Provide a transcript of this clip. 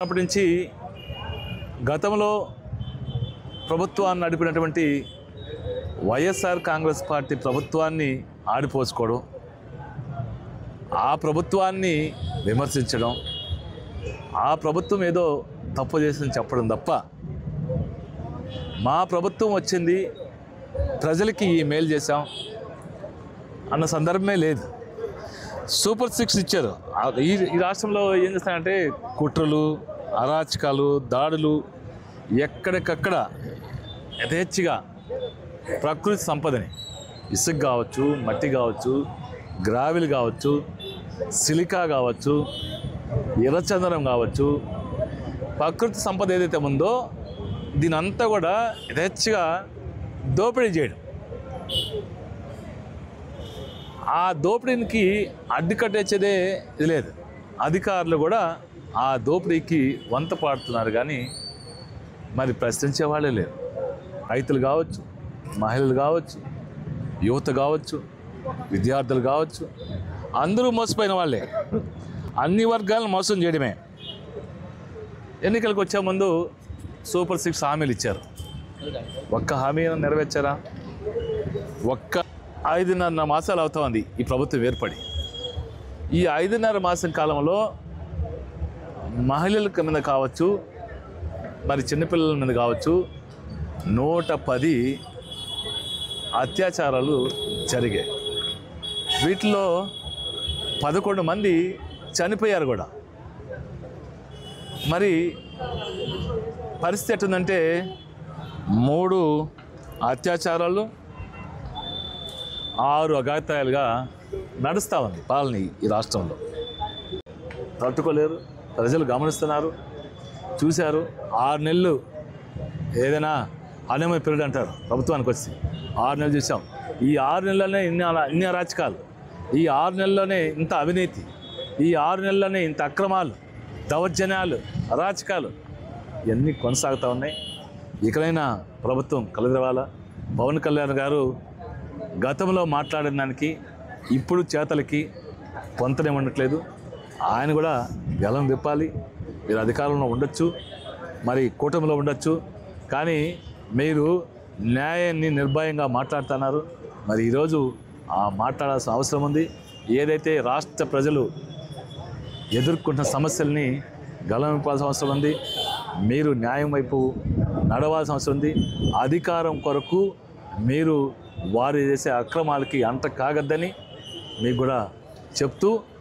అప్పటి నుంచి గతంలో ప్రభుత్వాన్ని నడిపినటువంటి వైఎస్ఆర్ కాంగ్రెస్ పార్టీ ప్రభుత్వాన్ని ఆడిపోసుకోవడం ఆ ప్రభుత్వాన్ని విమర్శించడం ఆ ప్రభుత్వం ఏదో తప్పు చేసిందని చెప్పడం తప్ప మా ప్రభుత్వం వచ్చింది ప్రజలకి ఈ మేలు చేశాం అన్న సందర్భమే లేదు సూపర్ సిక్స్ ఇచ్చారు ఆ- ఈ ఈ రాష్ట్రంలో ఏం చేస్తారంటే కుట్రలు అరాచకాలు దాడులు ఎక్కడికక్కడ యథేచ్ఛగా ప్రకృతి సంపదని ఇసుక కావచ్చు మట్టి కావచ్చు గ్రావిల్ కావచ్చు సిలికా కావచ్చు ఎర్రచందనం కావచ్చు ప్రకృతి సంపద ఏదైతే ఉందో దీని అంతా కూడా యథేచ్ఛగా దోపిడీ చేయడం ఆ దోపిడీకి అడ్డుకట్టేసేదే ఇది లేదు అధికారులు కూడా ఆ దోపిడీకి వంత పాడుతున్నారు కానీ మరి ప్రశ్నించే వాళ్ళే లేరు రైతులు కావచ్చు మహిళలు కావచ్చు యువత కావచ్చు విద్యార్థులు కావచ్చు అందరూ మోసపోయిన వాళ్ళే అన్ని వర్గాలను మోసం చేయడమే ఎన్నికలకు వచ్చే ముందు సూపర్ సిక్స్ హామీలు ఇచ్చారు ఒక్క హామీ అయినా నెరవేర్చారా ఒక్క ఐదున్నర మాసాలు అవుతా ఉంది ఈ ప్రభుత్వం ఏర్పడి ఈ ఐదున్నర మాసం కాలంలో మహిళల మీద కావచ్చు మరి చిన్నపిల్లల మీద కావచ్చు నూట పది అత్యాచారాలు జరిగాయి వీటిలో పదకొండు మంది చనిపోయారు కూడా మరి పరిస్థితి ఎట్టుందంటే మూడు అత్యాచారాలు ఆరు అఘాయిత్యాలుగా నడుస్తూ ఉంది పాలన ఈ- ఈ రాష్ట్రంలో తట్టుకోలేరు ప్రజలు గమనిస్తున్నారు చూశారు ఆరు నెలలు ఏదైనా హనీమూన్ పీరియడ్ అంటారు ప్రభుత్వానికి వచ్చి ఆరు నెలలు చూసాం ఈ ఆరు నెలల్లోనే ఇన్ని అలా ఇన్ని అరాచకాలు ఈ ఆరు నెలల్లోనే ఇంత అవినీతి ఈ ఆరు నెలల్లోనే ఇంత అక్రమాలు దౌర్జన్యాలు అరాచకాలు ఇవన్నీ కొనసాగుతూ ఉన్నాయి ఇకనైనా ప్రభుత్వం కలదవాలా పవన్ కళ్యాణ్ గారు గతంలో మాట్లాడిన దానికి ఇప్పుడు చేతలకి పొంతనే ఉండట్లేదు ఆయన కూడా గలం విప్పాలి మీరు అధికారంలో ఉండొచ్చు మరి కూటమిలో ఉండొచ్చు కానీ మీరు న్యాయాన్ని నిర్భయంగా మాట్లాడుతున్నారు మరి ఈరోజు ఆ మాట్లాడాల్సిన అవసరం ఉంది ఏదైతే రాష్ట్ర ప్రజలు ఎదుర్కొంటున్న సమస్యల్ని గలమింపాల్సిన అవసరం ఉంది మీరు న్యాయం వైపు నడవాల్సిన అవసరం ఉంది అధికారం కొరకు మీరు వారు చేసే అక్రమాలకి అంట కాగద్దని మీకు కూడా చెప్తూ